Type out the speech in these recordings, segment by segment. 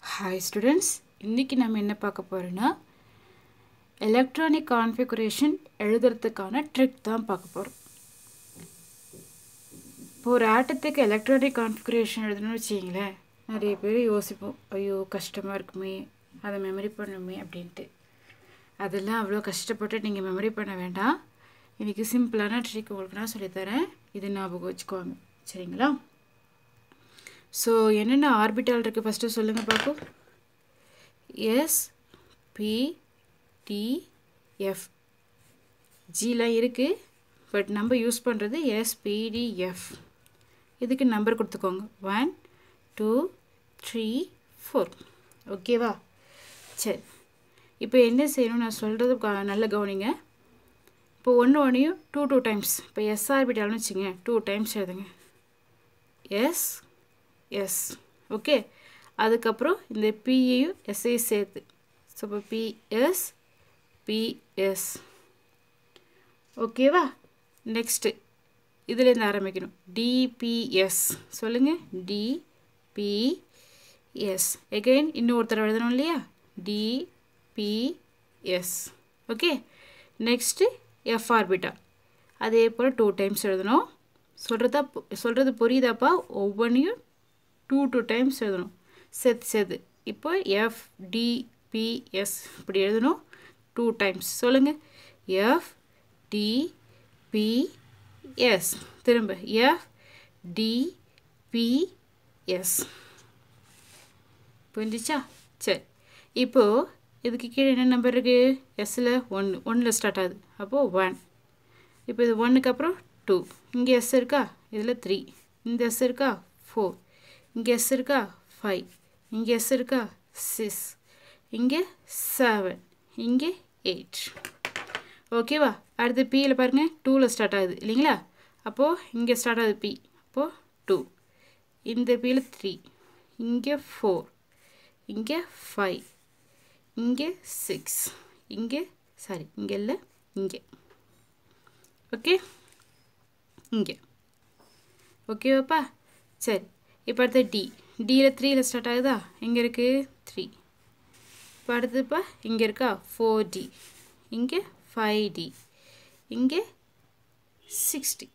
hi students இன்றைக்கி நம்ம என்ன பார்க்க போகிறோன்னா எலக்ட்ரானிக் கான்ஃபிகுரேஷன் எழுதுறதுக்கான ட்ரிக் தான் பார்க்க போகிறோம் இப்போ ஒரு ஆட்டத்துக்கு எலக்ட்ரானிக் கான்ஃபிகுரேஷன் எழுதணும்னு வச்சிங்களேன் நிறைய பேர் யோசிப்போம் ஐயோ கஷ்டமாக இருக்குமே அதை மெமரி பண்ணணுமே அப்படின்ட்டு அதெல்லாம் அவ்வளோ கஷ்டப்பட்டு நீங்கள் மெமரி பண்ண வேண்டாம் இன்றைக்கி சிம்பிளான ட்ரிக் உங்களுக்கு நான் சொல்லித்தரேன் இது ஞாபகம் வச்சுக்கோங்க சரிங்களா ஸோ என்னென்ன ஆர்பிட்டால் இருக்குது ஃபஸ்ட்டு சொல்லுங்கள் பார்ப்போம் எஸ் பி டி எஃப் ஜிலாம் இருக்குது பட் நம்ம யூஸ் பண்ணுறது எஸ்பிடிஎஃப் இதுக்கு நம்பர் கொடுத்துக்கோங்க ஒன் டூ த்ரீ ஃபோர் ஓகேவா சரி இப்போ என்ன செய்யணும் நான் சொல்கிறது க- நல்ல கவனிங்க இப்போ ஒன்று ஒன்றையும் டூ டூ டைம்ஸ் இப்போ எஸ் ஆர்பிட்டால்னு வச்சுங்க டூ டைம்ஸ் எழுதுங்க எஸ் எஸ் ஓகே அதுக்கப்புறம் இந்த பியையும் எஸ்ஐ சேர்த்து ஸோ இப்போ பிஎஸ் பிஎஸ் ஓகேவா நெக்ஸ்ட்டு இதுலேருந்து ஆரம்பிக்கணும் டிபிஎஸ் சொல்லுங்கள் டிபிஎஸ் எகைன் இன்னொருத்தர் எழுதணும் இல்லையா டிபிஎஸ் ஓகே நெக்ஸ்ட்டு எஃப் ஆர்பிட்டா அதே போல் டூ டைம்ஸ் எழுதணும் சொல்கிறதா சொல்கிறது புரியுதாப்பா ஒவ்வொன்றையும் டூ டூ டைம்ஸ் எழுதணும் சேர்த்து சேர்த்து இப்போ எஃப் டிபிஎஸ் இப்படி எழுதணும் டூ டைம்ஸ் சொல்லுங்கள் எஃப் டிபிஎஸ் திரும்ப எஃப் டிபிஎஸ் புரிஞ்சிச்சா சரி இப்போது இதுக்கு கீழே என்ன நம்பர் இருக்குது எஸ்ஸில் ஒன்று ஒன்றில் ஸ்டார்ட் ஆகுது அப்போது ஒன் இப்போ இது ஒன்றுக்கு அப்புறம் டூ இங்கே எஸ் இருக்கா இதில் த்ரீ இந்த எஸ் இருக்கா ஃபோர் இங்கே எஸ் இருக்கா ஃபைவ் இங்கே எஸ் இருக்கா சிக்ஸ் இங்கே செவன் இங்கே எயிட் ஓகேவா அடுத்து பியில் பாருங்கள் டூவில் ஸ்டார்ட் ஆகுது இல்லைங்களா அப்போது இங்கே ஸ்டார்ட் ஆகுது பி அப்போது டூ இந்த பியில் த்ரீ இங்கே ஃபோர் இங்கே ஃபைவ் இங்கே சிக்ஸ் இங்கே சாரி இங்கே இல்லை இங்கே ஓகே இங்கே ஓகேவாப்பா சரி இப்போ அடுத்து டி டியில் த்ரீயில் ஸ்டார்ட் ஆகுதா எங்கே இருக்குது த்ரீ இப்போ அடுத்ததுப்பா இங்கே இருக்கா ஃபோர் டி இங்கே ஃபைவ் டி இங்கே சிக்ஸ்டி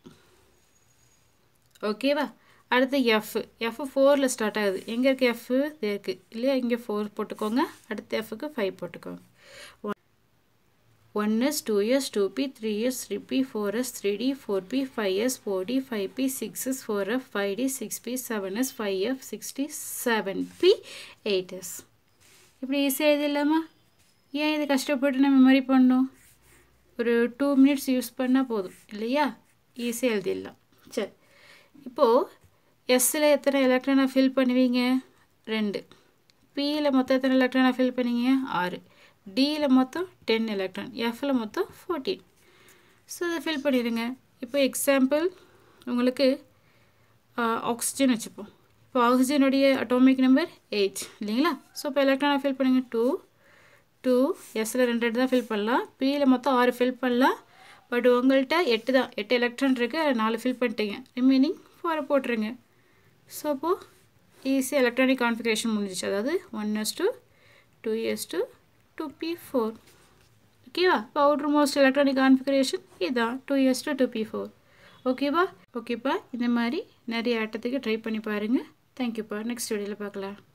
ஓகேவா அடுத்து எஃப் எஃப் ஃபோரில் ஸ்டார்ட் ஆகுது எங்கே இருக்குது எஃப் இது இருக்குது இல்லையா இங்கே ஃபோர் போட்டுக்கோங்க அடுத்து எஃப்க்கு ஃபைவ் போட்டுக்கோங்க one S two S two P three S three P four S three D four P five S four D five P six S four F five D six P seven S five F six D seven P eight S இப்படி ஈஸியாக இது இல்லாமல் ஏன் இது கஷ்டப்பட்டு நம்ம memory பண்ணணும் ஒரு டூ மினிட்ஸ் யூஸ் பண்ணால் போதும் இல்லையா ஈஸியாக எழுதிடலாம் சரி இப்போது எஸ்ஸில் எத்தனை எலக்ட்ரானை ஃபில் பண்ணுவீங்க ரெண்டு பியில் மொத்தம் எத்தனை எலக்ட்ரானை ஃபில் பண்ணுவீங்க ஆறு டியில் மொத்தம் டென் எலக்ட்ரான் எஃப்ல மொத்தம் ஃபோர்டீன் ஸோ அதை ஃபில் பண்ணிடுங்க இப்போ எக்ஸாம்பிள் உங்களுக்கு ஆக்சிஜன் வச்சுப்போம் இப்போ ஆக்சிஜனுடைய அட்டாமிக் நம்பர் எயிட் இல்லைங்களா ஸோ இப்போ எலக்ட்ரானை ஃபில் பண்ணுங்கள் டூ டூ எஸ்ஸில் ரெண்டு ரெண்டு தான் ஃபில் பண்ணலாம் பியில் மொத்தம் ஆறு ஃபில் பண்ணலாம் பட் உங்கள்கிட்ட எட்டு தான் எட்டு எலக்ட்ரான் இருக்குது நாலு ஃபில் பண்ணிட்டீங்க ரிமைனிங் ஃபோரை போட்டுருங்க ஸோ அப்போது ஈஸியாக எலக்ட்ரானிக் கான்ஃபிகரேஷன் முடிஞ்சிச்சு அதாவது one S two two S two two P four ஓகேவா இப்போ அவுட்ரு மோஸ்ட் எலக்ட்ரானிக் கான்ஃபிகரேஷன் இதுதான் two S two two P four ஓகேவா ஓகேப்பா இந்த மாதிரி நிறைய ஆட்டத்துக்கு ட்ரை பண்ணி பாருங்கள் தேங்க்யூப்பா நெக்ஸ்ட் வீடியோவில் பார்க்கலாம்